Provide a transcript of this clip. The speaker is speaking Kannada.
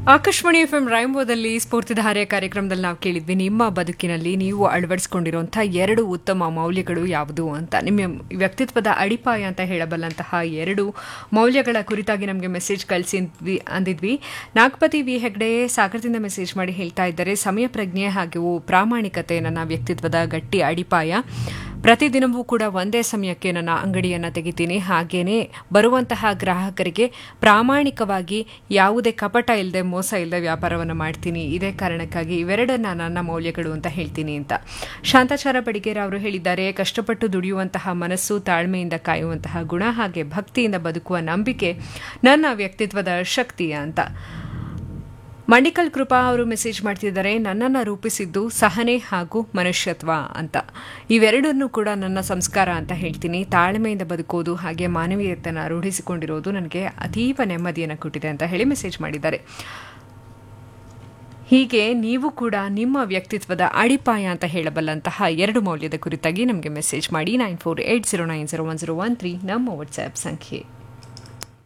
ಆಕಾಶವಾಣಿ ಎಫ್ ಎಂ ರಾಯಂಬೋದಲ್ಲಿ ಸ್ಫೂರ್ತಿಧಾರೆ ಕಾರ್ಯಕ್ರಮದಲ್ಲಿ ನಾವು ಕೇಳಿದ್ವಿ ನಿಮ್ಮ ಬದುಕಿನಲ್ಲಿ ನೀವು ಅಳವಡಿಸಿಕೊಂಡಿರುವಂತಹ ಎರಡು ಉತ್ತಮ ಮೌಲ್ಯಗಳು ಯಾವುದು ಅಂತ ನಿಮ್ಮ ವ್ಯಕ್ತಿತ್ವದ ಅಡಿಪಾಯ ಅಂತ ಹೇಳಬಲ್ಲಂತಹ ಎರಡು ಮೌಲ್ಯಗಳ ಕುರಿತಾಗಿ ನಮಗೆ ಮೆಸೇಜ್ ಕಳಿಸಿದ್ವಿ ಅಂದಿದ್ವಿ ನಾಗಪತಿ ವಿ ಹೆಗ್ಡೆ ಸಾಗರದಿಂದ ಮೆಸೇಜ್ ಮಾಡಿ ಹೇಳ್ತಾ ಇದ್ದಾರೆ ಸಮಯ ಪ್ರಜ್ಞೆ ಹಾಗೂ ಪ್ರಾಮಾಣಿಕತೆ ನನ್ನ ವ್ಯಕ್ತಿತ್ವದ ಗಟ್ಟಿ ಅಡಿಪಾಯ ಪ್ರತಿದಿನವೂ ಕೂಡ ಒಂದೇ ಸಮಯಕ್ಕೆ ನನ್ನ ಅಂಗಡಿಯನ್ನು ತೆಗಿತೀನಿ ಹಾಗೇನೆ ಬರುವಂತಹ ಗ್ರಾಹಕರಿಗೆ ಪ್ರಾಮಾಣಿಕವಾಗಿ ಯಾವುದೇ ಕಪಟ ಇಲ್ಲದೆ ಮೋಸ ಇಲ್ಲದೆ ವ್ಯಾಪಾರವನ್ನು ಮಾಡ್ತೀನಿ ಇದೇ ಕಾರಣಕ್ಕಾಗಿ ಇವೆರಡನ್ನ ನನ್ನ ಮೌಲ್ಯಗಳು ಅಂತ ಹೇಳ್ತೀನಿ ಅಂತ ಶಾಂತಾಚಾರ ಬಡಿಗೇರ ಅವರು ಹೇಳಿದ್ದಾರೆ ಕಷ್ಟಪಟ್ಟು ದುಡಿಯುವಂತಹ ಮನಸ್ಸು ತಾಳ್ಮೆಯಿಂದ ಕಾಯುವಂತಹ ಗುಣ ಹಾಗೆ ಭಕ್ತಿಯಿಂದ ಬದುಕುವ ನಂಬಿಕೆ ನನ್ನ ವ್ಯಕ್ತಿತ್ವದ ಶಕ್ತಿ ಅಂತ ಮಂಡಿಕಲ್ ಕೃಪಾ ಅವರು ಮೆಸೇಜ್ ಮಾಡ್ತಿದ್ದಾರೆ ನನ್ನನ್ನು ರೂಪಿಸಿದ್ದು ಸಹನೆ ಹಾಗೂ ಮನುಷ್ಯತ್ವ ಅಂತ ಇವೆರಡನ್ನೂ ಕೂಡ ನನ್ನ ಸಂಸ್ಕಾರ ಅಂತ ಹೇಳ್ತೀನಿ ತಾಳ್ಮೆಯಿಂದ ಬದುಕೋದು ಹಾಗೆ ಮಾನವೀಯತೆಯನ್ನು ರೂಢಿಸಿಕೊಂಡಿರೋದು ನನಗೆ ಅತೀವ ನೆಮ್ಮದಿಯನ್ನು ಕೊಟ್ಟಿದೆ ಅಂತ ಹೇಳಿ ಮೆಸೇಜ್ ಮಾಡಿದ್ದಾರೆ ಹೀಗೆ ನೀವು ಕೂಡ ನಿಮ್ಮ ವ್ಯಕ್ತಿತ್ವದ ಅಡಿಪಾಯ ಅಂತ ಹೇಳಬಲ್ಲಂತಹ ಎರಡು ಮೌಲ್ಯದ ಕುರಿತಾಗಿ ನಮಗೆ ಮೆಸೇಜ್ ಮಾಡಿ nine four eight zero nine zero one zero one three ನಮ್ಮ ವಾಟ್ಸ್ಆ್ಯಪ್ ಸಂಖ್ಯೆ